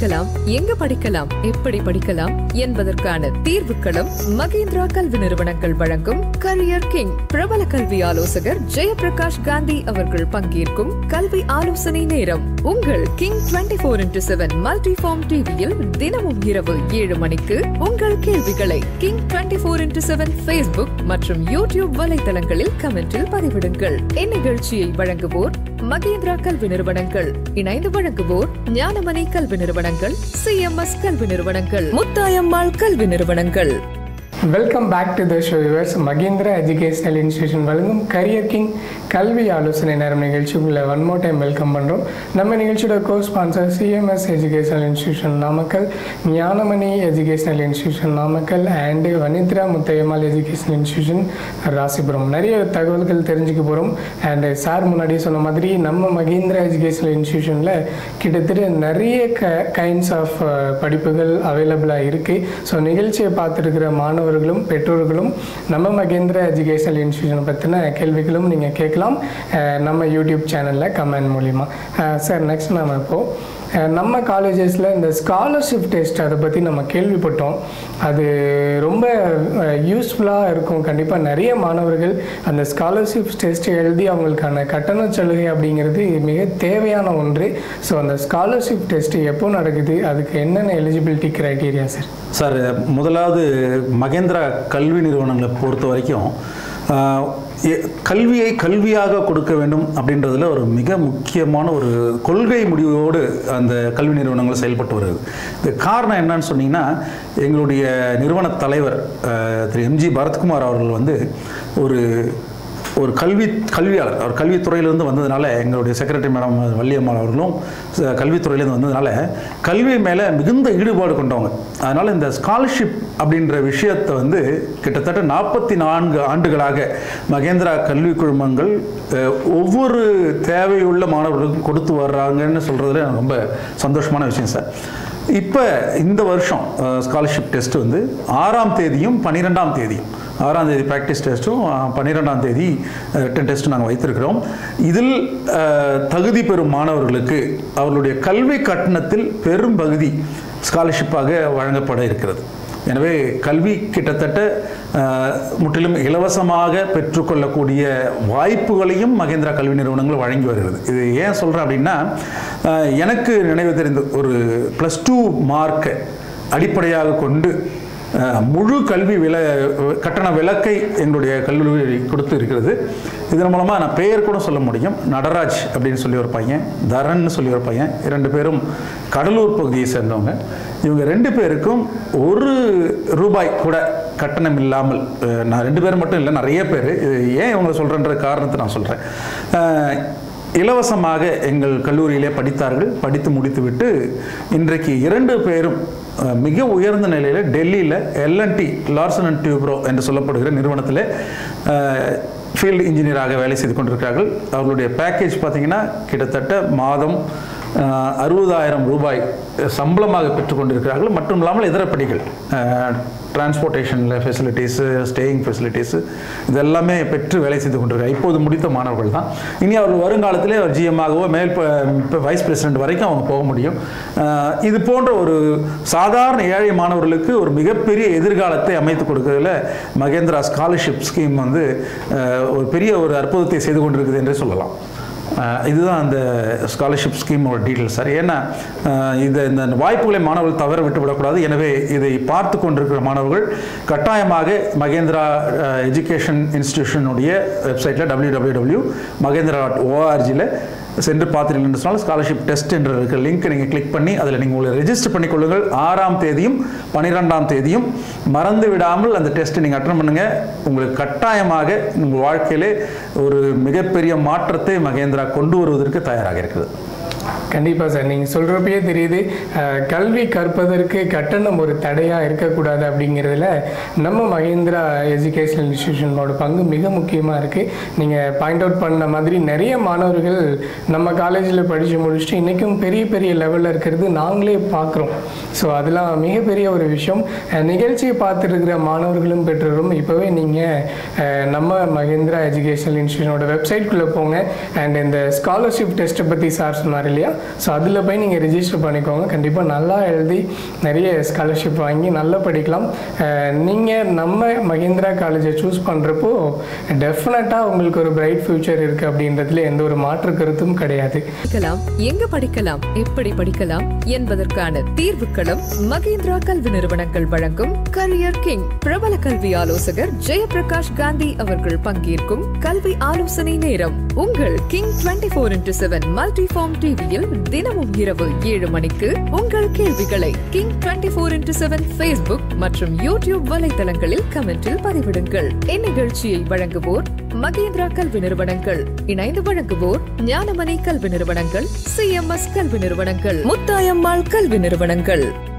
படிக்கலாம் எங்க படிக்கலாம் எப்படி படிக்கலாம் என்பதற்கான தீர்வுகளும் மகேந்திரா கல்வி நிறுவனங்கள் வழங்கும் கரியர் கிங் பிரபல கல்வி ஆலோசகர் ஜெயபிரகாஷ் காந்தி அவர்கள் பங்கேற்கும் கல்வி ஆலோசனை நேரம் உங்கள் King twenty four into seven multi form டிவியில் தினமும் இரவு ஏழு மணிக்கு உங்கள் கேள்விகளை King twenty four into seven Facebook மற்றும் யூடியூப் வலைதளங்களில் கமெண்டில் பதிவிடுங்கள் இந்நிகழ்ச்சியை வழங்குவோர் மகேந்திரா கல்வி நிறுவனங்கள் இணைந்து வழங்குவோர் ஞானமணி கல்வி நிறுவனங்கள் சிஎம்எஸ் கல்வி நிறுவனங்கள் முத்தாயம்மாள் கல்வி நிறுவனங்கள் welcome back to the show yours Mahendra educational institution வழங்கும் கரியர் கிங் கல்வி ஆலோசனை நேரம் நிகழ்ச்சி உங்களை ஒன் மோர் டைம் வெல்கம் பண்ணுறோம் நம்ம நிகழ்ச்சியோட co sponsor CMS educational institution Namakkal Gnanamani educational institution Namakkal and Vanithra Muthayammal educational institution Rasipuram நிறைய தகவல்கள் தெரிஞ்சுக்க போகிறோம் அண்டு சார் முன்னாடியே சொன்ன மாதிரி நம்ம மகேந்திரா எஜுகேஷனல் இன்ஸ்டியூஷனில் கிட்டத்தட்ட நிறைய க கைண்ட்ஸ் ஆஃப் படிப்புகள் அவைலபிளாக இருக்குது ஸோ நிகழ்ச்சியை பார்த்துருக்கிற மாணவர்களும் பெற்றோர்களும் நம்ம மகேந்திரா எஜுகேஷனல் இன்ஸ்டியூஷனை பற்றின கேள்விகளும் நீங்கள் கேட்கலாம் அஹ் நம்ம யூடியூப் சேனலில் கமெண்ட் மூலிமா சார் நெக்ஸ்ட் நம்ம இப்போது அஹ் நம்ம காலேஜஸில் இந்த ஸ்காலர்ஷிப் டெஸ்ட் அதை பற்றி நம்ம கேள்விப்பட்டோம் அது ரொம்ப யூஸ்ஃபுல்லாக இருக்கும் கண்டிப்பாக நிறைய மாணவர்கள் அந்த ஸ்காலர்ஷிப் டெஸ்ட் எழுதி அவங்களுக்கான கட்டண சலுகை அப்படிங்கிறது மிக தேவையான ஒன்று ஸோ அந்த ஸ்காலர்ஷிப் டெஸ்ட் எப்போ நடக்குது அதுக்கு என்னென்ன எலிஜிபிலிட்டி க்ரைட்டீரியா சார் சார் முதலாவது மகேந்திரா கல்வி நிறுவனங்களை பொறுத்த வரைக்கும் ஆஹ், எ- கல்வியை கல்வியாக கொடுக்க வேண்டும் அப்படின்றதுல ஒரு மிக முக்கியமான ஒரு கொள்கை முடிவோடு அந்த கல்வி நிறுவனங்கள் செயல்பட்டு வருது இது காரணம் என்னன்னு சொன்னீங்கன்னா எங்களுடைய நிறுவன தலைவர் ஆஹ், திரு எம்ஜி பரத்குமார் அவர்கள் வந்து ஒரு ஒரு கல்வி கல்வியாளர் அவர் கல்வித்துறையிலிருந்து வந்ததுனால எங்களுடைய செக்ரட்டரி மேடம் வள்ளியம்மாள் அவர்களும் ச- கல்வித்துறையிலேருந்து வந்ததுனால கல்வி மேலே மிகுந்த ஈடுபாடு கொண்டவங்க அதனால் இந்த ஸ்காலர்ஷிப் அப்படின்ற விஷயத்தை வந்து கிட்டத்தட்ட நாற்பத்தி நான்கு ஆண்டுகளாக மகேந்திரா கல்வி குழுமங்கள் அஹ், ஒவ்வொரு தேவையுள்ள மாணவர்களுக்கும் கொடுத்து வர்றாங்கன்னு சொல்கிறதுல எனக்கு ரொம்ப சந்தோஷமான விஷயம் சார் இப்போ இந்த வருஷம் ஸ்காலர்ஷிப் டெஸ்ட் வந்து ஆறாம் தேதியும் பன்னிரெண்டாம் தேதியும் ஆறாம் தேதி ப்ராக்டிஸ் டெஸ்ட்டும் பன்னிரெண்டாம் தேதி ரிட்டன் டெஸ்ட்டும் நாங்கள் வைத்திருக்கிறோம் இதில் அஹ், தகுதி பெறும் மாணவர்களுக்கு அவர்களுடைய கல்வி கட்டணத்தில் பெரும் பகுதி ஸ்காலர்ஷிப்பாக வழங்கப்பட இருக்கிறது எனவே கல்வி கிட்டத்தட்ட அஹ், முற்றிலும் இலவசமாக பெற்றுக்கொள்ளக்கூடிய வாய்ப்புகளையும் மகேந்திரா கல்வி நிறுவனங்கள் வழங்கி வருகிறது இது ஏன் சொல்கிறேன் அப்படின்னா அஹ், எனக்கு நினைவு தெரிந்த ஒரு ப்ளஸ் டூ மார்க்கை அடிப்படையாக கொண்டு அஹ், முழு கல்வி வில கட்டண விலக்கை எங்களுடைய கல்லூரி கொடுத்து இருக்கிறது இதன் மூலமாக நான் பெயர் கூட சொல்ல முடியும் நடராஜ் அப்படின்னு சொல்லி ஒரு பையன் தரன் சொல்லி ஒரு பையன் இரண்டு பேரும் கடலூர் பகுதியை சேர்ந்தவங்க இவங்க ரெண்டு பேருக்கும் ஒரு ரூபாய் கூட கட்டணம் இல்லாமல் அஹ், நான் ரெண்டு பேரும் மட்டும் இல்லை நிறைய பேர் இது ஏன் இவங்களை சொல்கிறேன்ற காரணத்தை நான் சொல்கிறேன் இலவசமாக எங்கள் கல்லூரியிலே படித்தார்கள் படித்து முடித்துவிட்டு இன்றைக்கு இரண்டு பேரும் அஹ், மிக உயர்ந்த நிலையில் டெல்லியில் எல்என்டி லார்சன் அண்ட் டியூப்ரோ என்று சொல்லப்படுகிற நிறுவனத்தில் ஃபீல்டு இன்ஜினியராக வேலை செய்து கொண்டிருக்கிறார்கள் அவர்களுடைய பேக்கேஜ் பார்த்தீங்கன்னா கிட்டத்தட்ட மாதம் அஹ், அறுபதாயிரம் ரூபாய் சம்பளமாக பெற்றுக்கொண்டிருக்கிறார்கள் மட்டும் இல்லாமல் இதர படிகள் டிரான்ஸ்போர்ட்டேஷனில் ஃபெசிலிட்டிஸு ஸ்டேயிங் ஃபெசிலிட்டிஸு இதெல்லாமே பெற்று வேலை செய்து கொண்டிருக்காங்க இப்போது முடித்த மாணவர்கள் தான் இனி அவர்கள் வருங்காலத்திலே அவர் ஜிஎம்மாகவோ மேல் வைஸ் பிரசிடென்ட் வரைக்கும் அவங்க போக முடியும் அஹ், இது போன்ற ஒரு சாதாரண ஏழை மாணவர்களுக்கு ஒரு மிகப்பெரிய எதிர்காலத்தை அமைத்து கொடுக்கறதுல மகேந்திரா ஸ்காலர்ஷிப் ஸ்கீம் வந்து அஹ், ஒரு பெரிய ஒரு அற்புதத்தை செய்து கொண்டிருக்குது என்றே சொல்லலாம் அஹ் இதுதான் அந்த ஸ்காலர்ஷிப் ஸ்கீமோட டீட்டெயில்ஸ் சார் ஏன்னா அஹ் இது இந்த வாய்ப்புகளை மாணவர்கள் தவற விட்டு விடக்கூடாது எனவே இதை பார்த்து கொண்டிருக்கிற மாணவர்கள் கட்டாயமாக மகேந்திரா எஜுகேஷன் இன்ஸ்டிடியூஷனுடைய வெப்சைட்டில் W W W Mahendra dot ஓஆர்ஜியில் சென்று பார்த்துட்டீங்கன்னு சொன்னால் ஸ்காலர்ஷிப் டெஸ்ட் என்ற இருக்கிற லிங்க் நீங்கள் கிளிக் பண்ணி அதில் நீங்கள் உங்களை ரெஜிஸ்டர் பண்ணிக்கொள்ளுங்கள் ஆறாம் தேதியும் பன்னிரெண்டாம் தேதியும் மறந்து விடாமல் அந்த டெஸ்ட்டை நீங்கள் அட்டன் பண்ணுங்கள் உங்களுக்கு கட்டாயமாக உங்கள் வாழ்க்கையிலே ஒரு மிகப்பெரிய மாற்றத்தை மகேந்திரா கொண்டு வருவதற்கு தயாராக இருக்கிறது கண்டிப்பாக சார் நீங்கள் சொல்கிறப்பயே தெரியுது அஹ், கல்வி கற்பதற்கு கட்டணம் ஒரு தடையாக இருக்கக்கூடாது அப்படிங்கிறதுல நம்ம மகேந்திரா எஜுகேஷனல் இன்ஸ்டிடியூஷனோட பங்கு மிக முக்கியமாக இருக்குது நீங்கள் பாயிண்ட் அவுட் பண்ண மாதிரி நிறைய மாணவர்கள் நம்ம காலேஜில் படித்து முடிச்சுட்டு இன்றைக்கும் பெரிய பெரிய லெவலில் இருக்கிறது நாங்களே பார்க்குறோம் ஸோ அதெல்லாம் மிகப்பெரிய ஒரு விஷயம் அஹ், நிகழ்ச்சியை பார்த்துருக்கிற மாணவர்களும் பெற்றோரும் இப்போவே நீங்கள் நம்ம மகேந்திரா எஜுகேஷனல் இன்ஸ்டியூஷனோட வெப்சைட்குள்ளே போங்க அண்ட் இந்த ஸ்காலர்ஷிப் டெஸ்ட்டை பற்றி சார் சொன்னார் இல்லையா ஸோ அதில் போய் நீங்கள் ரிஜிஸ்டர் பண்ணிக்கோங்க கண்டிப்பாக நல்லா எழுதி நிறைய ஸ்காலர்ஷிப் வாங்கி நல்லா படிக்கலாம் நீங்கள் நம்ம மகேந்திரா காலேஜை சூஸ் பண்ணுறப்போ டெஃபினட்டாக உங்களுக்கு ஒரு பிரைட் ஃப்யூச்சர் இருக்குது அப்படின்றதுல எந்த ஒரு மாற்று கருத்தும் கிடையாது படிக்கலாம் எங்க படிக்கலாம் எப்படி படிக்கலாம் என்பதற்கான தீர்வுகளும் மகேந்திரா கல்வி நிறுவனங்கள் வழங்கும் கரியர் கிங் பிரபல கல்வி ஆலோசகர் ஜெயபிரகாஷ் காந்தி அவர்கள் பங்கேற்கும் கல்வி ஆலோசனை நேரம் உங்கள் King twenty four into seven multi form டிவியில் தினமும் இரவு ஏழு மணிக்கு உங்கள் கேள்விகளை King twenty four into seven Facebook மற்றும் யூடியூப் வலைதளங்களில் கமெண்டில் பதிவிடுங்கள் இந்நிகழ்ச்சியை வழங்குவோர் மகேந்திரா கல்வி நிறுவனங்கள் இணைந்து வழங்குவோர் ஞானமணி கல்வி நிறுவனங்கள் சிஎம்எஸ் கல்வி நிறுவனங்கள் முத்தாயம்மாள் கல்வி நிறுவனங்கள்